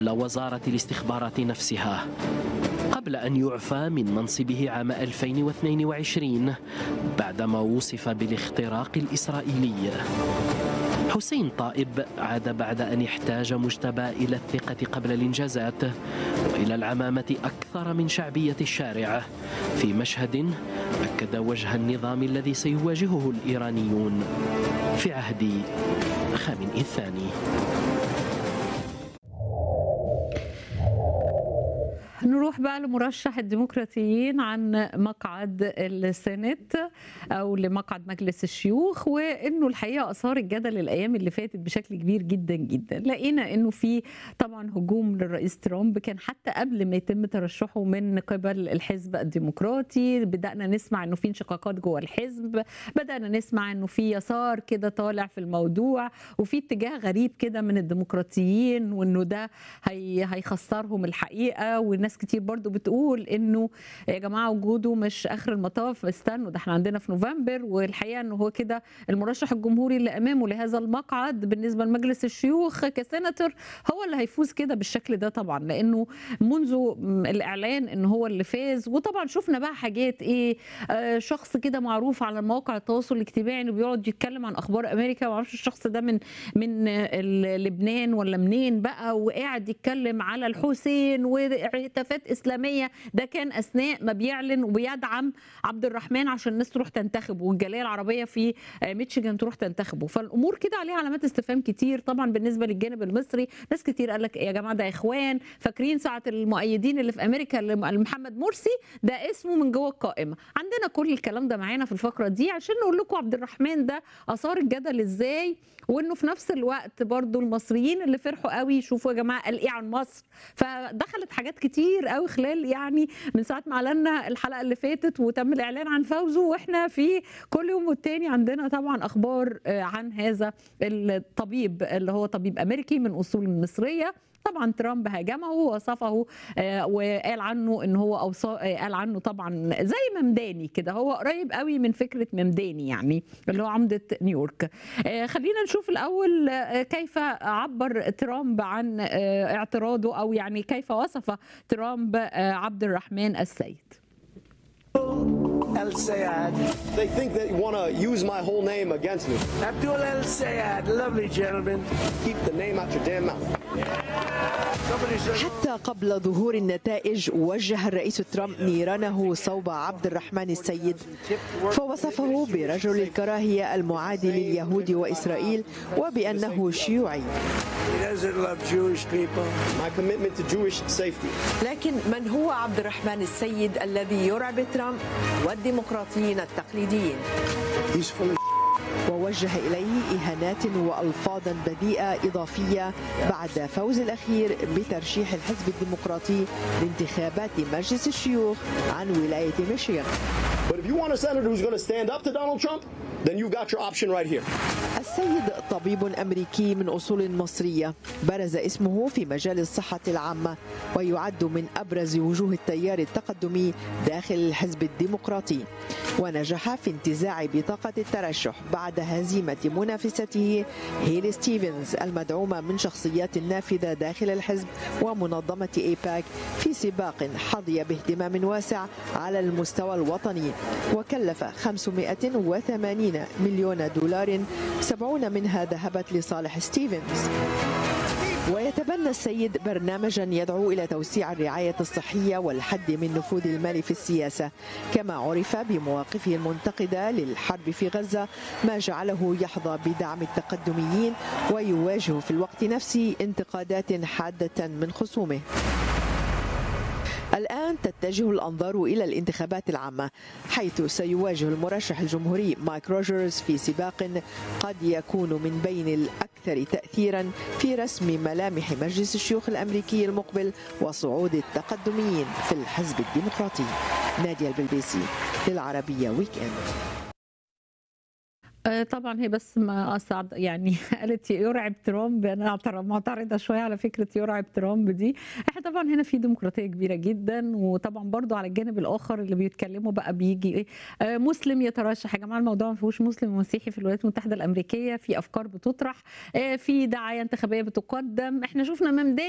وزارة الاستخبارات نفسها قبل أن يعفى من منصبه عام 2022 بعدما وصف بالاختراق الإسرائيلي حسين طائب عاد بعد أن احتاج مجتبى إلى الثقة قبل الإنجازات وإلى العمامة أكثر من شعبية الشارع في مشهد أكد وجه النظام الذي سيواجهه الإيرانيون في عهد خامنئي الثاني نروح بقى لمرشح الديمقراطيين عن مقعد السنت او لمقعد مجلس الشيوخ وانه الحقيقه اثار الجدل الايام اللي فاتت بشكل كبير جدا جدا لقينا انه في طبعا هجوم للرئيس ترامب كان حتى قبل ما يتم ترشحه من قبل الحزب الديمقراطي بدانا نسمع انه في انشقاقات جوه الحزب بدانا نسمع انه في يسار كده طالع في الموضوع وفي اتجاه غريب كده من الديمقراطيين وانه ده هي هيخسرهم الحقيقه والناس كتير برضو بتقول انه يا جماعه وجوده مش اخر المطاف استنوا ده احنا عندنا في نوفمبر والحقيقه انه هو كده المرشح الجمهوري اللي امامه لهذا المقعد بالنسبه لمجلس الشيوخ كسيناتور هو اللي هيفوز كده بالشكل ده طبعا لانه منذ الاعلان ان هو اللي فاز وطبعا شفنا بقى حاجات ايه آه شخص كده معروف على مواقع التواصل الاجتماعي انه بيقعد يتكلم عن اخبار امريكا ما اعرفش الشخص ده من من لبنان ولا منين بقى وقاعد يتكلم على الحسين وهتافات اسلاميه ده كان اثناء ما بيعلن وبيدعم عبد الرحمن عشان الناس تروح تنتخبه والجاليه العربيه في ميتشيجان تروح تنتخبه فالامور كده عليها علامات استفهام كتير طبعا بالنسبه للجانب المصري ناس كتير قال لك يا جماعه ده اخوان فاكرين ساعه المؤيدين اللي في امريكا لمحمد مرسي ده اسمه من جوه القائمه عندنا كل الكلام ده معانا في الفقره دي عشان نقول لكم عبد الرحمن ده اثار الجدل ازاي وانه في نفس الوقت برضو المصريين اللي فرحوا قوي يشوفوا يا جماعه قال ايه عن مصر فدخلت حاجات كتير قوي خلال يعني من ساعه ما اعلنا الحلقه اللي فاتت وتم الاعلان عن فوزه واحنا في كل يوم والتاني عندنا طبعا اخبار عن هذا الطبيب اللي هو طبيب امريكي من اصول مصريه طبعا ترامب هاجمه ووصفه وقال عنه ان هو أوصى قال عنه طبعا زي ممداني كده هو قريب قوي من فكره ممداني يعني اللي هو عمده نيويورك خلينا نشوف الاول كيف عبر ترامب عن اعتراضه او يعني كيف وصف ترامب عبد الرحمن السيد El Sayed. They think they want to use my whole name against me. Abdul El Sayed, lovely gentleman. Keep the name out your damn mouth. حتى قبل ظهور النتائج وجه الرئيس ترامب نيرانه صوب عبد الرحمن السيد فوصفه برجل الكراهية المعادي لليهود وإسرائيل وبأنه شيوعي My commitment to Jewish safety. لكن من هو عبد الرحمن السيد الذي يرعب ترامب والديمقراطيين التقليديين He's full of ووجه إليه إهانات وألفاظا بذيئة إضافية بعد فوز الأخير بترشيح الحزب الديمقراطي لانتخابات مجلس الشيوخ عن ولاية ميشيغان But if you want a senator who's going to stand up to Donald Trump, then you've got your option right here. السيد طبيب أمريكي من أصول مصرية برز اسمه في مجال الصحة العامة ويعد من أبرز وجوه التيار التقدمي داخل الحزب الديمقراطي ونجح في انتزاع بطاقة الترشح بعد هزيمة منافسته هيلي ستيفنز المدعومة من شخصيات نافذة داخل الحزب ومنظمة إيباك في سباق حظي باهتمام واسع على المستوى الوطني وكلف 580 مليون دولار 70 منها ذهبت لصالح ستيفنز ويتبنى السيد برنامجا يدعو الى توسيع الرعايه الصحيه والحد من نفوذ المال في السياسه كما عرف بمواقفه المنتقده للحرب في غزه ما جعله يحظى بدعم التقدميين ويواجه في الوقت نفسه انتقادات حاده من خصومه الآن تتجه الأنظار إلى الانتخابات العامة حيث سيواجه المرشح الجمهوري مايك روجرز في سباق قد يكون من بين الأكثر تأثيرا في رسم ملامح مجلس الشيوخ الأمريكي المقبل وصعود التقدميين في الحزب الديمقراطي نادية البلبيسي للعربية ويك اند طبعا هي بس ما أسعد يعني قالت يرعب ترامب انا معترضه شويه على فكره يرعب ترامب دي احنا طبعا هنا في ديمقراطيه كبيره جدا وطبعا برضو على الجانب الاخر اللي بيتكلموا بقى بيجي ايه مسلم يترشح يا جماعه الموضوع ما فيهوش مسلم ومسيحي في الولايات المتحده الامريكيه في افكار بتطرح في دعايه انتخابيه بتقدم احنا شفنا ممداني